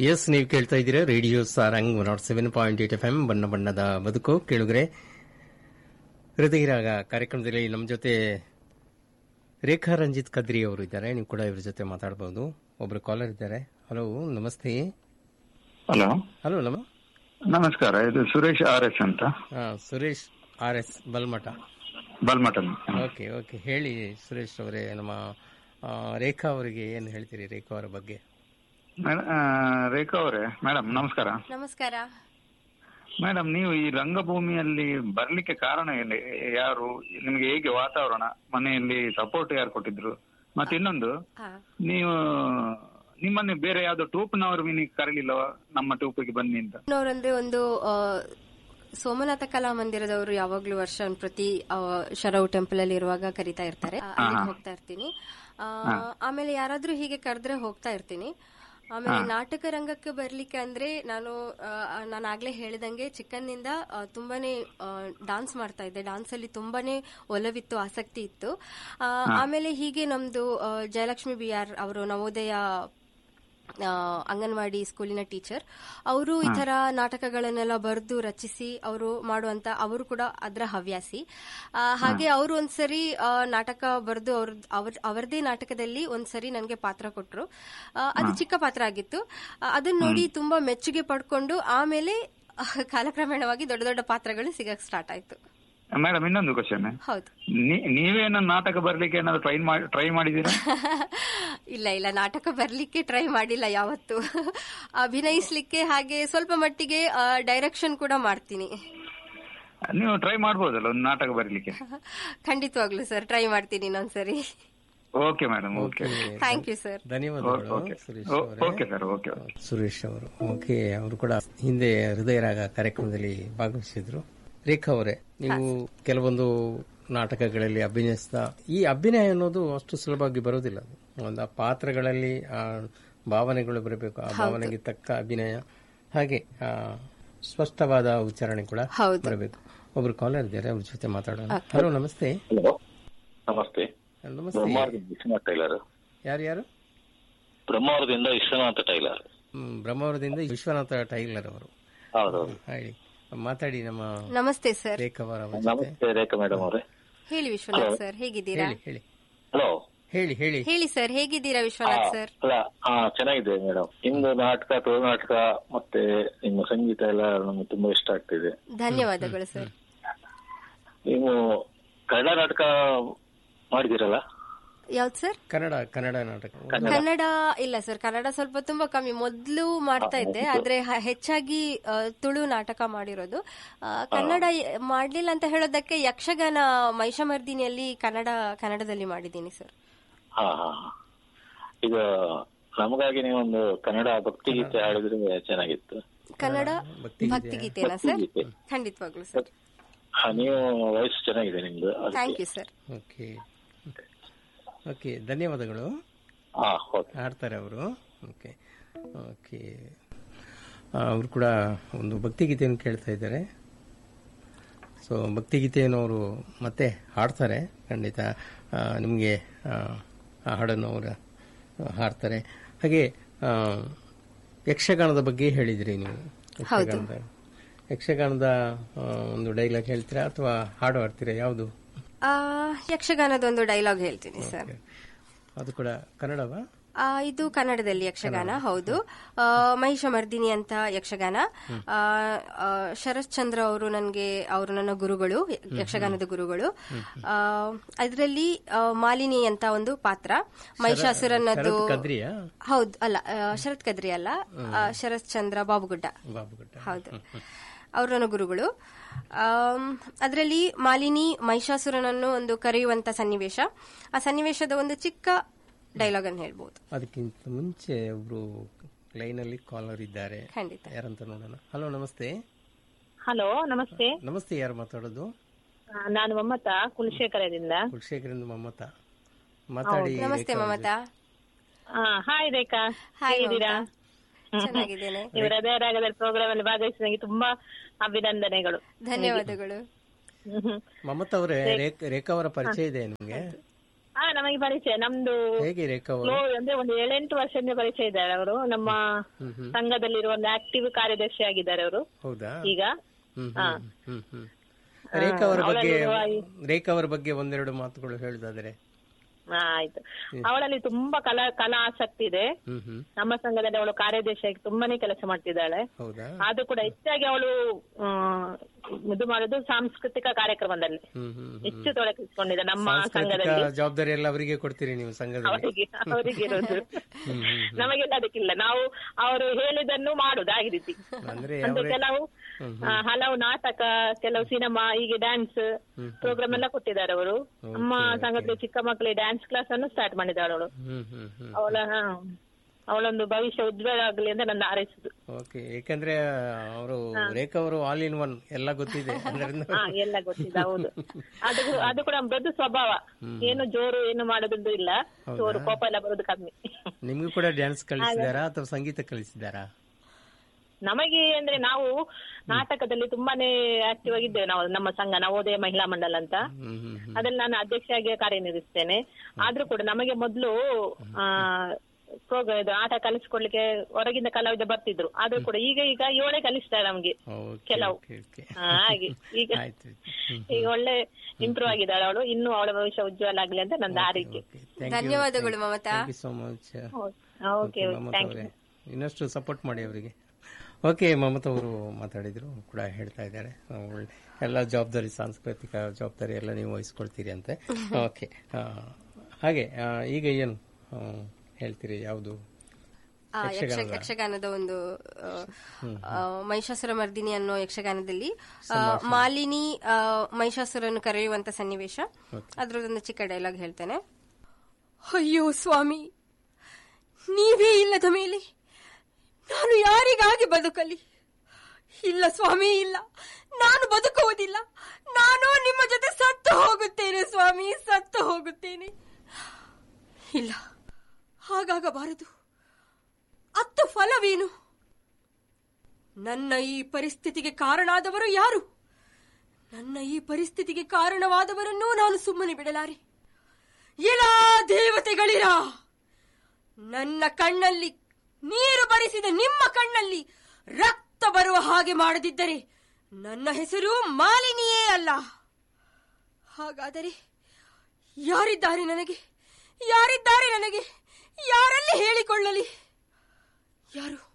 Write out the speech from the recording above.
S ನೀವು ಕೇಳ್ತಾ ಇದ್ದೀರಾ radio Sarang one naught seven point eight F M ಬಣ್ಣ ಬಣ್ಣದ ಬದುಕು ಕೇಳುಗರೆ ಹೃದಯರಾಗ ಕಾರ್ಯಕ್ರಮದಲ್ಲಿ ನಮ್ಮ ಜೊತೆ ರೇಖಾ ರಂಜಿತ್ ಕದ್ರಿ ಅವರು ಇದ್ದಾರೆ ನೀವು ಕೂಡ ಇವ್ರ ಜೊತೆ ಮಾತಾಡಬಹುದು ಒಬ್ರು ಕಾಲರ್ ಇದ್ದಾರೆ ಹಲೋ ನಮಸ್ತೆ ಹಲೋ ಹಲೋ ನಮ ನಮಸ್ಕಾರ ಇದು ಸುರೇಶ್ ಆರ್ ಎಸ್ ಅಂತ ಹಾ, ಸುರೇಶ್ ಆರ್ ಎಸ್ ಬಲ್ಮಠ ಬಲ್ಮಠನ್ ಓಕೆ ಓಕೆ ಹೇಳಿ ಸುರೇಶ್ ಅವರೇ ನಮ್ಮ ಆ, ರೇಖಾ ಅವರಿಗೆ ಏನು ಹೇಳ್ತೀರಿ ರೇಖಾ ಅವರ ಬಗ್ಗೆ ಮೇಡ- ಆ, ರೇಖಾ ಅವರೇ ಮೇಡಮ್ ನಮಸ್ಕಾರ ನಮಸ್ಕಾರ ಮೇಡಮ್ ನೀವು ಈ ರಂಗಭೂಮಿಯಲ್ಲಿ ಬರ್ಲಿಕ್ಕೆ ಕಾರಣ ಏನು ಯಾರು ನಿಮಗೆ ಹೇಗೆ ವಾತಾವರಣ ಮನೆಯಲ್ಲಿ ಸಪೋರ್ಟ್ ಯಾರು ಕೊಟ್ಟಿದ್ರು ಮತ್ತೆ ಇನ್ನೊಂದು ಹಾ ನೀವು ನಿಮ್ಮನ್ನು ಬೇರೆ ಯಾವ್ದೋ ಟೂಪ್ನವರು ನೀವು ಕರೀಲಿಲ್ಲವಾ ನಮ್ಮ ಟೂಪಿಗೆ ಬನ್ನಿ ಅಂತ ಅವರಂದ್ರೆ ಒಂದು ಆ, ಸೋಮನಾಥ ಕಲಾ ಮಂದಿರದವರು ಯಾವಾಗ್ಲೂ ವರ್ಷ ಒಂದ್ ಪ್ರತಿ ಆ, ಶರವ್ ಟೆಂಪಲ್ ಅಲ್ಲಿ ಇರುವಾಗ ಕರಿತಾ ಇರ್ತಾರೆ ಆ, ಅಲ್ಲಿಗೆ ಹೋಗ್ತಾ ಇರ್ತೀನಿ ಆ, ಆಮೇಲೆ ಯಾರಾದ್ರೂ ಹೀಗೆ ಕರೆದ್ರೆ ಹೋಗ್ತಾ ಇರ್ತೀನಿ ಆಮೇಲೆ ನಾಟಕ ರಂಗಕ್ಕೆ ಬರ್ಲಿಕ್ಕೆ ಅಂದ್ರೆ ನಾನು ನಾನು ಆಗ್ಲೇ ಹೇಳಿದಂಗೆ ಚಿಕ್ಕನ್ನಿಂದ ಆ, ತುಂಬಾನೇ ಡಾನ್ಸ್ ಮಾಡ್ತಾ ಇದ್ದೆ ಡಾನ್ಸ್ ಅಲ್ಲಿ ತುಂಬಾನೇ ಒಲವಿತ್ತು ಆಸಕ್ತಿ ಇತ್ತು ಆ, ಆಮೇಲೆ ಹೀಗೆ ನಮ್ದು ಆ, ಜಯಲಕ್ಷ್ಮಿ ಬಿ ಆರ್ ಅವರು ನವೋದಯ ಆ, ಅಂಗನವಾಡಿ ಸ್ಕೂಲಿನ ಟೀಚರ್ ಅವರು ಈ ತರ ನಾಟಕಗಳನ್ನೆಲ್ಲ ಬರೆದು ರಚಿಸಿ ಅವರು ಮಾಡುವಂತ ಅವರು ಕೂಡ ಅದರ ಹವ್ಯಾಸಿ ಆ, ಹಾಗೆ ಅವರು ಒಂದ್ಸರಿ ಆ, ನಾಟಕ ಬರೆದು ಅವ್ರ ಅವ್ರ- ಅವರದೇ ನಾಟಕದಲ್ಲಿ ಒಂದ್ಸರಿ ನನಗೆ ಪಾತ್ರ ಕೊಟ್ರು ಆ, ಅದು ಚಿಕ್ಕ ಪಾತ್ರ ಆಗಿತ್ತು ಆ, ಅದನ್ನ ನೋಡಿ ತುಂಬಾ ಮೆಚ್ಚುಗೆ ಪಡ್ಕೊಂಡು ಆಮೇಲೆ ಆ, ಕಾಲಕ್ರಮೇಣವಾಗಿ ದೊಡ್ಡ ದೊಡ್ಡ ಪಾತ್ರಗಳು ಸಿಗಕ್ ಸ್ಟಾರ್ಟ್ ಆಯ್ತು ಮೇಡಮ್ ಇನ್ನೊಂದು ಕ್ವಶನ್ ಹೌದು ನೀವೇನೋ ನಾಟಕ ಬರ್ಲಿಕ್ಕೆ ಏನಾದ್ರು ಟ್ರೈ ಮಾಡಿ ಟ್ರೈ ಮಾಡಿದ್ದೀರಾ ಇಲ್ಲ ಇಲ್ಲ ನಾಟಕ ಬರ್ಲಿಕ್ಕೆ ಟ್ರೈ ಮಾಡಿಲ್ಲ ಯಾವತ್ತು ಅಭಿನಯಿಸ್ಲಿಕ್ಕೆ ಹಾಗೆ ಸ್ವಲ್ಪ ಮಟ್ಟಿಗೆ ಡೈರೆಕ್ಷನ್ ಕೂಡ ಮಾಡ್ತೀನಿ ನೀವು ಟ್ರೈ ಮಾಡ್ಬೋದಲ್ಲ ಒಂದು ನಾಟಕ ಬರಲಿಕ್ಕೆ ಖಂಡಿತವಾಗ್ಲು ಸರ್ ಟ್ರೈ ಮಾಡ್ತೀನಿ ಇನ್ನೊಂದ್ಸರಿ okay madam okay thank you sir ಧನ್ಯವಾದಗಳು ಓಕೆ ಸುರೇಶ್ ಓ- ಅವರೇ ಓಕೆ ಸರ್ ಓಕೆ ಸುರೇಶ್ ಅವರು ಓಕೆ ಅವರು ಕೂಡ ಹಿಂದೆ ಹೃದಯರಾಗ ಕಾರ್ಯಕ್ರಮದಲ್ಲಿ ಭಾಗವಹಿಸಿದ್ರು ರೇಖಾ ಅವರೇ ನೀವು ಕೆಲವೊಂದು ನಾಟಕಗಳಲ್ಲಿ ಅಭಿನಯಿಸ್ತಾ ಈ ಅಭಿನಯ ಅನ್ನೋದು ಅಷ್ಟು ಸುಲಭವಾಗಿ ಬರೋದಿಲ್ಲ ಅದು ಒಂದು ಆ ಪಾತ್ರಗಳಲ್ಲಿ ಆ ಭಾವನೆಗಳು ಬರಬೇಕು ಆ ಭಾವನೆಗೆ ತಕ್ಕ ಅಭಿನಯ ಹಾಗೆ ಆ ಸ್ಪಷ್ಟವಾದ ಉಚ್ಚಾರಣೆ ಕೂಡ ಹೌದು. ಬರಬೇಕು ಒಬ್ರು ಕಾಲರ್ ಇದ್ದಾರೆ ಅವ್ರ ಜೊತೆ ಮಾತಾಡೋಣ ಹಲೋ ನಮಸ್ತೆ ಹಲೋ ನಮಸ್ತೆ ನಮಸ್ತೆ ಬ್ರಹ್ಮಾವರದಿಂದ ವಿಶ್ವನಾಥ್ ಟೈಲರ್ ಯಾರು ಯಾರು ಬ್ರಹ್ಮಾವರದಿಂದ ವಿಶ್ವನಾಥ ಟೈಲರ್ ಹ್ಮ್, ಬ್ರಹ್ಮಾವರದಿಂದ ವಿಶ್ವನಾಥ ಟೈಲರ್ ಅವರು ಹೌದೌದು ಹೇಳಿ ಮಾತಾಡಿ ನಮ್ಮ ನಮಸ್ತೆ ಸರ್ ರೇಖಾವರ ಅವರ ಜೊತೆ ನಮಸ್ತೆ ರೇಖಾ ಮೇಡಮ್ ಅವರೇ ಹೇಳಿ ವಿಶ್ವನಾಥ್ ಸರ್ ಹೇಗಿದ್ದೀರಾ ಹೇಳಿ ಹೇಳಿ ಹಲೋ ಹೇಳಿ ಹೇಳಿ ಹೇಳಿ ಸರ್ ಹೇಗಿದ್ದೀರಾ ವಿಶ್ವನಾಥ್ ಸರ್ ಅಲ್ಲ ಹಾ ಚೆನ್ನಾಗಿದೆ ಮೇಡಮ್ ನಿಮ್ದು ನಾಟಕ ತುಳು ನಾಟಕ ಮತ್ತೆ ನಿಮ್ಮ ಸಂಗೀತ ಎಲ್ಲ ನಮ್ಗೆ ತುಂಬಾ ಇಷ್ಟ ಆಗ್ತಿದೆ ಧನ್ಯವಾದಗಳು ಸರ್ ನೀವು ಕನ್ನಡ ನಾಟಕ ಮಾಡಿದಿರಲ್ಲ ಯಾವ್ದು ಸರ್ ಕನ್ನಡ ಕನ್ನಡ ನಾಟಕ ಕನ್ನಡ ಇಲ್ಲ ಸರ್ ಕನ್ನಡ ಸ್ವಲ್ಪ ತುಂಬಾ ಕಮ್ಮಿ ಮೊದಲು ಮಾಡ್ತಾ ಇದ್ದೆ ಆದ್ರೆ ಹ- ಹೆಚ್ಚಾಗಿ ಆ, ತುಳು ನಾಟಕ ಮಾಡಿರೋದು ಆ, ಕನ್ನಡ ಯ- ಮಾಡ್ಲಿಲ್ಲ ಅಂತ ಹೇಳೋದಕ್ಕೆ ಯಕ್ಷಗಾನ ಮಹಿಷಮರ್ದಿನಿಯಲ್ಲಿ ಕನ್ನಡ ಕನ್ನಡದಲ್ಲಿ ಮಾಡಿದ್ದೀನಿ ಸರ್ ಹಾ ಹಾ ಹಾ. ಈಗ ನಮಗಾಗಿ ನೀವೊಂದು ಕನ್ನಡ ಭಕ್ತಿಗೀತೆ ಹಾಡಿದ್ರೆ ಚೆನ್ನಾಗಿತ್ತು ಕನ್ನಡ ಭಕ್ತಿಗೀತೆ. ಭಕ್ತಿಗೀತೆನಾ ಸರ್ ಭಕ್ತಿಗೀತೆ. ಖಂಡಿತವಾಗ್ಲು ಸರ್ ಹಾ, ನೀವು ವಯಸ್ಸು ಚೆನ್ನಾಗಿದೆ ನಿಮ್ದು ಅದಕ್ಕೆ. Thank you sir okay okay ಧನ್ಯವಾದಗಳು ಹಾ ಓಕೆ ಹಾಡ್ತಾರೆ ಅವರು ಓಕೆ ಓಕೆ ಅವರು ಕೂಡ ಒಂದು ಭಕ್ತಿಗೀತೆಯನ್ನು ಕೇಳ್ತಾ ಇದ್ದಾರೆ ಸೊ ಭಕ್ತಿಗೀತೆಯನ್ನು ಅವರು ಮತ್ತೆ ಹಾಡ್ತಾರೆ ಖಂಡಿತ ನಿಮಗೆ ಆ ಹಾಡನ್ನು ಅವರು ಹಾಡ್ತಾರೆ ಹಾಗೆ ಆ, ಯಕ್ಷಗಾನದ ಬಗ್ಗೆ ಹೇಳಿದ್ರಿ ನೀವು ಯಕ್ಷಗಾನದ ಯಕ್ಷಗಾನದ ಆ, ಒಂದು ಡೈಲಾಗ್ ಹೇಳ್ತೀರಾ ಅಥವಾ ಹಾಡು ಹಾಡ್ತೀರಾ ಯಾವುದು ಆ, ಯಕ್ಷಗಾನದ ಒಂದು ಡೈಲಾಗ್ ಹೇಳ್ತೀನಿ ಸರ್ ಅದು ಕೂಡ ಕನ್ನಡವಾ ಆ, ಇದು ಕನ್ನಡದಲ್ಲಿ ಯಕ್ಷಗಾನ ಹೌದು ಆ, ಮಹಿಷಮರ್ದಿನಿ ಅಂತ ಯಕ್ಷಗಾನ ಆ, ಆ, ಶರತ್ ಚಂದ್ರ ಅವರು ನನಗೆ ಅವರು ನನ್ನ ಗುರುಗಳು ಯಕ್ಷಗಾನದ ಗುರುಗಳು ಅದರಲ್ಲಿ ಮಾಲಿನಿ ಅಂತ ಒಂದು ಪಾತ್ರ ಮಹಿಷಾಸುರನದ್ದು ಶರತ್ ಕದ್ರಿಯಾ ಹೌದು ಅಲ್ಲ ಆ, ಶರತ್ ಕದ್ರಿ ಅಲ್ಲ ಆ, ಶರತ್ ಚಂದ್ರ ಬಾಬುಗುಡ್ಡ ಬಾಬುಗುಡ್ಡ ಹೌದು ಅವರು ನನ್ನ ಗುರುಗಳು ಅದರಲ್ಲಿ ಮಾಲಿನಿ ಮಹಿಷಾಸುರನನ್ನು ಒಂದು ಕರೆಯುವಂತ ಸನ್ನಿವೇಶ ಆ ಸನ್ನಿವೇಶದ ಒಂದು ಚಿಕ್ಕ ಡೈಲಾಗ್ ಅನ್ನು ಹೇಳ್ಬೋದು ಅದಕ್ಕಿಂತ ಮುಂಚೆ ಒಬ್ರು ಲೈನ್ ಅಲ್ಲಿ ಕಾಲರ್ ಇದ್ದಾರೆ ಖಂಡಿತ ಯಾರಂತ ನೋಡೋಣ ಹಲೋ ನಮಸ್ತೆ ಹಲೋ ನಮಸ್ತೆ ನಮಸ್ತೆ ಯಾರು ಮಾತಾಡೋದು ಆ, ನಾನು ಮಮತಾ ಕುಲಶೇಖರದಿಂದ ಕುಲಶೇಖರಿಂದ ಮಮತಾ ಮಾತಾಡಿ ನಮಸ್ತೆ ಮಮತಾ ಆ, ಹಾಯ್ ರೇಖಾ ಹಾಯ್ ಹೇಗಿದ್ದೀರಾ ಚೆನ್ನಾಗಿದ್ದೇನೆ ನೀವು ಹೃದಯ ರಾಗದಲ್ಲಿ ಪ್ರೋಗ್ರಾಮ್ ಅಲ್ಲಿ ಭಾಗವಹಿಸಿ ನನಗೆ ತುಂಬಾ ಅಭಿನಂದನೆಗಳು ಧನ್ಯವಾದಗಳು ಹ್ಮ್. ಮಮತಾ ಅವರೇ ರೇಖಾ ಅವರ ಪರಿಚಯ ಇದೆ ನಿಮ್ಗೆ ಹಾ ನಮಗೆ ಪರಿಚಯ ನಮ್ದು ಹೇಗೆ ರೇಖಾ ಅವರು ಲೋ ಅಂದ್ರೆ ಒಂದು ಏಳೆಂಟು ವರ್ಷದಿಂದ ಪರಿಚಯ ಇದ್ದಾರೆ ಅವರು ನಮ್ಮ ಹ್ಮ್ ಹ್ಮ್ ಸಂಘದಲ್ಲಿರುವ ಒಂದು ಆಕ್ಟಿವ್ ಕಾರ್ಯದರ್ಶಿ ಆಗಿದ್ದಾರೆ ಅವರು ಹೌದಾ ಈಗ ಹ್ಮ್ ಹಾ. ಹ್ಮ್ ಹ್ಮ್ ಹ್ಮ್ ರೇಖಾ ಅವರ ಬಗ್ಗೆ ಅವಳಲ್ಲಿರುವ ಈ- ರೇಖಾ ಅವರ ಬಗ್ಗೆ ಒಂದೆರಡು ಮಾತುಗಳು ಹೇಳುದಾದ್ರೆ ಹಾ ಆಯ್ತು ಅವಳಲ್ಲಿ ತುಂಬಾ ಕಲಾ ಕಲಾ ಆಸಕ್ತಿ ಇದೆ ಹ್ಮ್ ಹ್ಮ್ ನಮ್ಮ ಸಂಘದಲ್ಲಿ ಅವಳು ಕಾರ್ಯದರ್ಶಿಯಾಗಿ ತುಂಬಾನೇ ಕೆಲಸ ಮಾಡ್ತಿದ್ದಾಳೆ ಹೌದಾ ಆದ್ರೂ ಕೂಡ ಹೆಚ್ಚಾಗಿ ಅವಳು ಆ, ಇದು ಮಾಡೋದು ಸಾಂಸ್ಕೃತಿಕ ಕಾರ್ಯಕ್ರಮದಲ್ಲಿ ಹ್ಮ್ ಹ್ಮ್ ಹ್ಮ್. ಹೆಚ್ಚು ತೊಡಗಿಸಿಕೊಂಡಿದೆ ನಮ್ಮ ಸಾಂಸ್ಕೃತಿಕ ಸಂಘದಲ್ಲಿ ಜವಾಬ್ದಾರಿ ಎಲ್ಲ ಅವರಿಗೆ ಕೊಡ್ತೀರಿ ನೀವು ಸಂಘದಲ್ಲಿ ಅವರಿಗೆ ಅವರಿಗೆ ಇರೋದು ಹ್ಮ್ ಹ್ಮ್ ನಮಗೆಲ್ಲ ಅದಕ್ಕಿಲ್ಲ ನಾವು ಅವರು ಹೇಳಿದನ್ನು ಮಾಡುದು ಆ ರೀತಿ ಅಂದ್ರೆ ಅಂದ್ರೆ ಅವರೇ ಕೆಲವು ಹ್ಮ್ ಆ, ಹಲವು ನಾಟಕ ಕೆಲವು ಸಿನಿಮಾ ಹೀಗೆ ಡ್ಯಾನ್ಸ್ ಪ್ರೋಗ್ರಾಮ್ ಎಲ್ಲ ಕೊಟ್ಟಿದ್ದಾರೆ ಅವರು ನಮ್ಮ ಸಂಘದಲ್ಲಿ ಚಿಕ್ಕ ಮಕ್ಕಳಿಗೆ ಡ್ಯಾನ್ಸ್ ಕ್ಲಾಸ್ ಅನ್ನು ಸ್ಟಾರ್ಟ್ ಮಾಡಿದ್ದಾಳೆ ಅವಳು ಹ್ಮ್ ಹ್ಮ್ ಹ್ಮ್ ಅವಳ ಹಾ, ಅವಳೊಂದು ಭವಿಷ್ಯ ಉಜ್ವಲ ಆಗಲಿ ಅಂತ ನನ್ನ ಹಾರೈಸುದು ಓಕೆ ಯಾಕಂದ್ರೆ ಅವರು ರೇಖಾ ಅವರು ಆಲ್ ಇನ್ ಒನ್ ಎಲ್ಲ ಗೊತ್ತಿದೆ ಅದರಿಂದ ಹಾ ಎಲ್ಲ ಗೊತ್ತಿದೆ ಹೌದು ಅದು ಅದು ಕೂಡ ಮೃದು ಸ್ವಭಾವ ಏನು ಜೋರು ಏನು ಮಾಡೋದು ಇಲ್ಲ ಜೋರು ಕೋಪ ಎಲ್ಲ ಬರೋದು ಕಮ್ಮಿ ನಿಮ್ಗೂ ಕೂಡ ಡ್ಯಾನ್ಸ್ ಕಲಿಸಿದಾರಾ ಅಥವಾ ಸಂಗೀತ ಕಲಿಸಿದಾರಾ ನಮಗೆ ಅಂದ್ರೆ ನಾವು ನಾಟಕದಲ್ಲಿ ತುಂಬಾನೇ ಆಕ್ಟಿವ್ ಆಗಿದ್ದೇವೆ ನಾವು ನಮ್ಮ ಸಂಘ ನವೋದಯ ಮಹಿಳಾ ಮಂಡಲ ಅಂತ ಹ್ಮ್ ಹ್ಮ್ ಹ್ಮ್ ಅದ್ರಲ್ಲಿ ನಾನು ಅಧ್ಯಕ್ಷೆಯಾಗಿ ಕಾರ್ಯನಿರ್ವಹಿಸ್ತೇನೆ ಆದ್ರೂ ಕೂಡ ನಮಗೆ ಮೊದಲು ಆ ಪ್ರೋಗ್ರಾಮ್ ಇದು ಆಟ ಕಲಿಸ್ಕೊಡ್ಲಿಕ್ಕೆ ಹೊರಗಿಂದ ಕಲಾವಿದ ಬರ್ತಿದ್ರು ಆದ್ರೂ ಕೂಡ ಈಗ ಈಗ ಇವಳೇ ಕಲಿಸ್ತಾರೆ ನಮ್ಗೆ ಓಕೆ ಕೆಲವು. ಓಕೆ ಓಕೆ ಹಾ, ಹಾಗೆ ಈಗ ಆಯ್ತು ಹ್ಮ್ ಈಗ ಒಳ್ಳೆ ಇಂಪ್ರೂವ್ ಆಗಿದ್ದಾಳೆ ಅವಳು ಇನ್ನು ಅವಳ ಭವಿಷ್ಯ ಉಜ್ವಲ ಆಗ್ಲಿ ಅಂತ ನನ್ನ ಹಾರೈಕೆ ಓಕೆ ಥ್ಯಾಂಕ್ ಯು ಧನ್ಯವಾದಗಳು Mamata thank you so much okay Mamata thank ಅವರೇ ಇನ್ನಷ್ಟು ಸಪೋರ್ಟ್ ಮಾಡಿ ಅವರಿಗೆ ಓಕೆ ಮಮತಾ ಅವರು ಮಾತಾಡಿದ್ರು ಕೂಡ ಹೇಳ್ತಾ ಇದ್ದಾರೆ ಆ, ಒಳ್ಳೆ ಎಲ್ಲ ಜವಾಬ್ದಾರಿ ಸಾಂಸ್ಕೃತಿಕ ಜವಾಬ್ದಾರಿ ಎಲ್ಲ ನೀವು ವಹಿಸ್ಕೊಳ್ತೀರಿ ಅಂತೆ ಓಕೆ ಆ, ಹಾಗೆ ಆ, ಈಗ ಏನು ಆ, ಹೇಳ್ತೀರಿ ಯಾವುದು ಆ, ಯಕ್ಷ- ಯಕ್ಷಗಾನದ ಒಂದು ಆ, ಆ, ಮಹಿಷಾಸುರ ಮರ್ದಿನಿ ಅನ್ನೋ ಯಕ್ಷಗಾನದಲ್ಲಿ ಆ, ಮಾಲಿನಿ ಆ, ಮಹಿಷಾಸುರನ್ನು ಕರೆಯುವಂತ ಸನ್ನಿವೇಶ ಅದ್ರದ್ದೊಂದು ಚಿಕ್ಕ ಡೈಲಾಗ್ ಹೇಳ್ತೇನೆ ಅಯ್ಯೋ ಸ್ವಾಮಿ ನೀವೇ ಇಲ್ಲದ ಮೇಲೆ ನಾನು ಯಾರಿಗಾಗಿ ಬದುಕಲಿ ಇಲ್ಲ ಸ್ವಾಮಿ ಇಲ್ಲ ನಾನು ಬದುಕುವುದಿಲ್ಲ ನಾನು ನಿಮ್ಮ ಜೊತೆ ಸತ್ತು ಹೋಗುತ್ತೇನೆ ಸ್ವಾಮಿ ಸತ್ತು ಹೋಗುತ್ತೇನೆ ಇಲ್ಲ ಹಾಗಾಗಬಾರದು ಅತ್ತ ಫಲವೇನು ನನ್ನ ಈ ಪರಿಸ್ಥಿತಿಗೆ ಕಾರಣಾದವರು ಯಾರು ನನ್ನ ಈ ಪರಿಸ್ಥಿತಿಗೆ ಕಾರಣವಾದವರನ್ನೂ ನಾನು ಸುಮ್ಮನೆ ಬಿಡಲಾರೆ ಇಲಾ ದೇವತೆಗಳಿರ ನನ್ನ ಕಣ್ಣಲ್ಲಿ ನೀರು ಬರಿಸಿದ ನಿಮ್ಮ ಕಣ್ಣಲ್ಲಿ ರಕ್ತ ಬರುವ ಹಾಗೆ ಮಾಡದಿದ್ದರೆ ನನ್ನ ಹೆಸರು ಮಾಲಿನಿಯೇ ಅಲ್ಲ ಹಾಗಾದರೆ ಯಾರಿದ್ದಾರೆ ನನಗೆ ಯಾರಿದ್ದಾರೆ ನನಗೆ ಯಾರಲ್ಲಿ ಹೇಳಿಕೊಳ್ಳಲಿ ಯಾರು